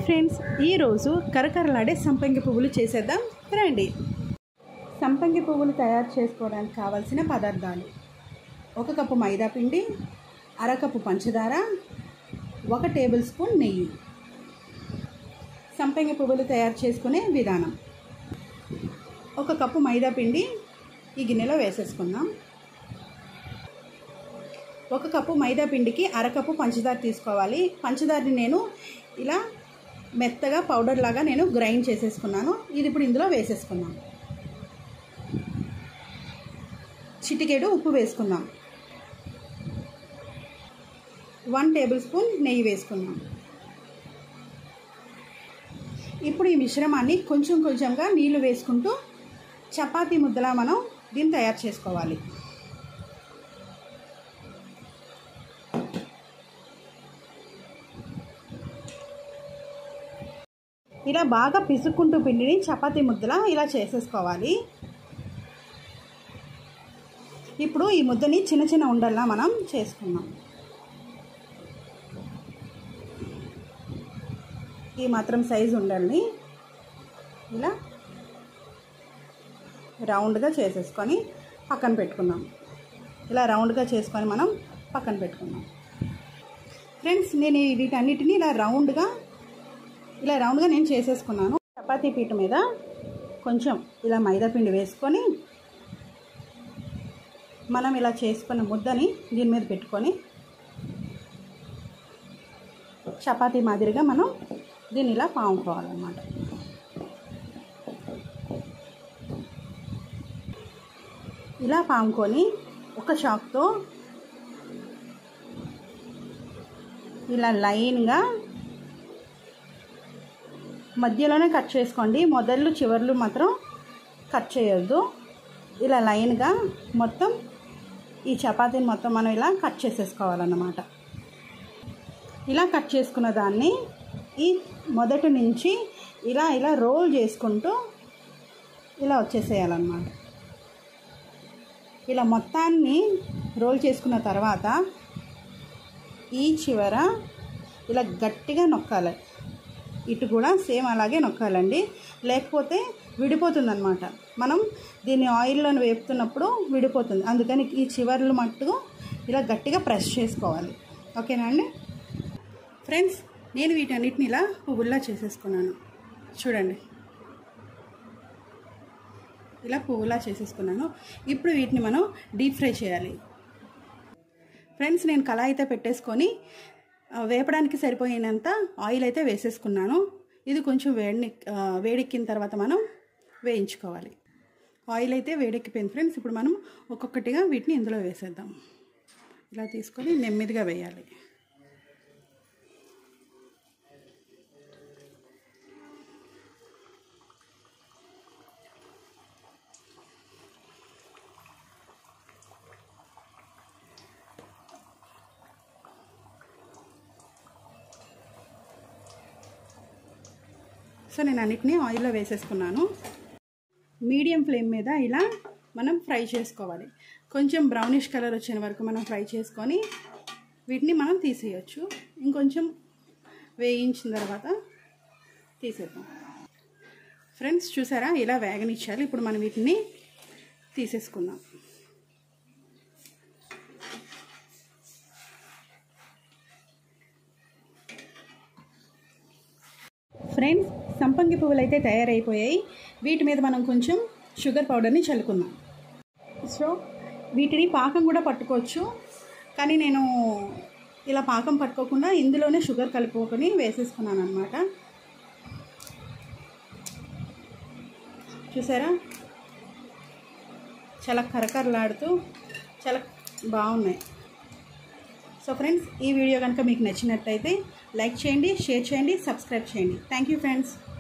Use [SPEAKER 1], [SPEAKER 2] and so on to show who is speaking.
[SPEAKER 1] friends ఈరోజు కరకరలాడే సంపంగి పువ్వులు చేసేద్దాం రండి సంపంగి పువ్వులు తయారు చేసుకోవడానికి కావాల్సిన పదార్థాలు ఒక కప్పు మైదా పిండి అరకప్పు పంచదార ఒక టేబుల్ స్పూన్ నెయ్యి సంపంగి పువ్వులు తయారు చేసుకునే విధానం ఒక కప్పు మైదా పిండి ఈ గిన్నెలో వేసేసుకుందాం ఒక కప్పు మైదా పిండికి అరకప్పు పంచదార తీసుకోవాలి పంచదారని నేను ఇలా మెత్తగా పౌడర్ లాగా నేను గ్రైండ్ చేసేసుకున్నాను ఇది ఇప్పుడు ఇందులో వేసేసుకున్నాను చిటికెడు ఉప్పు వేసుకుందాం వన్ టేబుల్ స్పూన్ నెయ్యి వేసుకుందాం ఇప్పుడు ఈ మిశ్రమాన్ని కొంచెం కొంచెంగా నీళ్లు వేసుకుంటూ చపాతీ ముద్దలా మనం దీన్ని తయారు చేసుకోవాలి ఇలా బాగా పిసుక్కుంటూ పిండిని చపాతీ ముద్దలా ఇలా చేసేసుకోవాలి ఇప్పుడు ఈ ముద్దని చిన్న చిన్న ఉండల్లా మనం చేసుకుందాం ఈ మాత్రం సైజు ఉండాలి ఇలా రౌండ్గా చేసేసుకొని పక్కన పెట్టుకుందాం ఇలా రౌండ్గా చేసుకొని మనం పక్కన పెట్టుకుందాం ఫ్రెండ్స్ నేను వీటన్నిటిని ఇలా రౌండ్గా ఇలా రౌండ్గా నేను చేసేసుకున్నాను చపాతీ పీట మీద కొంచెం ఇలా మైదా పిండి వేసుకొని మనం ఇలా చేసుకున్న ముద్దని దీని మీద పెట్టుకొని చపాతీ మాదిరిగా మనం దీన్ని ఇలా పాముకోవాలన్నమాట ఇలా పాముకొని ఒక చాక్తో ఇలా లైన్గా మధ్యలోనే కట్ చేసుకోండి మొదళ్ళు చివర్లు మాత్రం కట్ చేయొద్దు ఇలా లైన్గా మొత్తం ఈ చపాతీని మొత్తం మనం ఇలా కట్ చేసేసుకోవాలన్నమాట ఇలా కట్ చేసుకున్న దాన్ని ఈ మొదటి నుంచి ఇలా ఇలా రోల్ చేసుకుంటూ ఇలా వచ్చేసేయాలన్నమాట ఇలా మొత్తాన్ని రోల్ చేసుకున్న తర్వాత ఈ చివర ఇలా గట్టిగా నొక్కాలి ఇటు కూడా సేమ్ అలాగే నొక్కాలండి లేకపోతే విడిపోతుందన్నమాట మనం దీన్ని ఆయిల్లో వేపుతున్నప్పుడు విడిపోతుంది అందుకని ఈ చివర్లు మట్టుకు ఇలా గట్టిగా ప్రెస్ చేసుకోవాలి ఓకేనా అండి ఫ్రెండ్స్ నేను వీటన్నిటిని ఇలా పువ్వుల్లా చేసేసుకున్నాను చూడండి ఇలా పువ్వులా చేసేసుకున్నాను ఇప్పుడు వీటిని మనం డీప్ ఫ్రై చేయాలి ఫ్రెండ్స్ నేను కళాయి అయితే పెట్టేసుకొని వేపడానికి సరిపోయినంత ఆయిల్ అయితే వేసేసుకున్నాను ఇది కొంచెం వేడి వేడెక్కిన తర్వాత మనం వేయించుకోవాలి ఆయిల్ అయితే వేడెక్కిపోయింది ఫ్రెండ్స్ ఇప్పుడు మనం ఒక్కొక్కటిగా వీటిని ఇందులో వేసేద్దాం ఇలా తీసుకొని నెమ్మదిగా వేయాలి సో నేను అన్నిటినీ ఆయిల్లో వేసేసుకున్నాను మీడియం ఫ్లేమ్ మీద ఇలా మనం ఫ్రై చేసుకోవాలి కొంచెం బ్రౌనిష్ కలర్ వచ్చిన వరకు మనం ఫ్రై చేసుకొని వీటిని మనం తీసేయచ్చు ఇంకొంచెం వేయించిన తర్వాత తీసేద్దాం ఫ్రెండ్స్ చూసారా ఇలా వేగనిచ్చాలి ఇప్పుడు మనం వీటిని తీసేసుకుందాం ఫ్రెండ్స్ సంపంగి పువ్వులు అయితే తయారైపోయాయి వీటి మీద మనం కొంచెం షుగర్ పౌడర్ని చల్లుకుందాం సో వీటిని పాకం కూడా పట్టుకోవచ్చు కానీ నేను ఇలా పాకం పట్టుకోకుండా ఇందులోనే షుగర్ కలుపుకొని వేసేసుకున్నాను అనమాట చూసారా చాలా కరకరలాడుతూ చాలా బాగున్నాయి సో ఫ్రెండ్స్ ఈ వీడియో కనుక మీకు నచ్చినట్లయితే లైక్ చేయండి షేర్ చేయండి సబ్స్క్రైబ్ చేయండి థ్యాంక్ యూ ఫ్రెండ్స్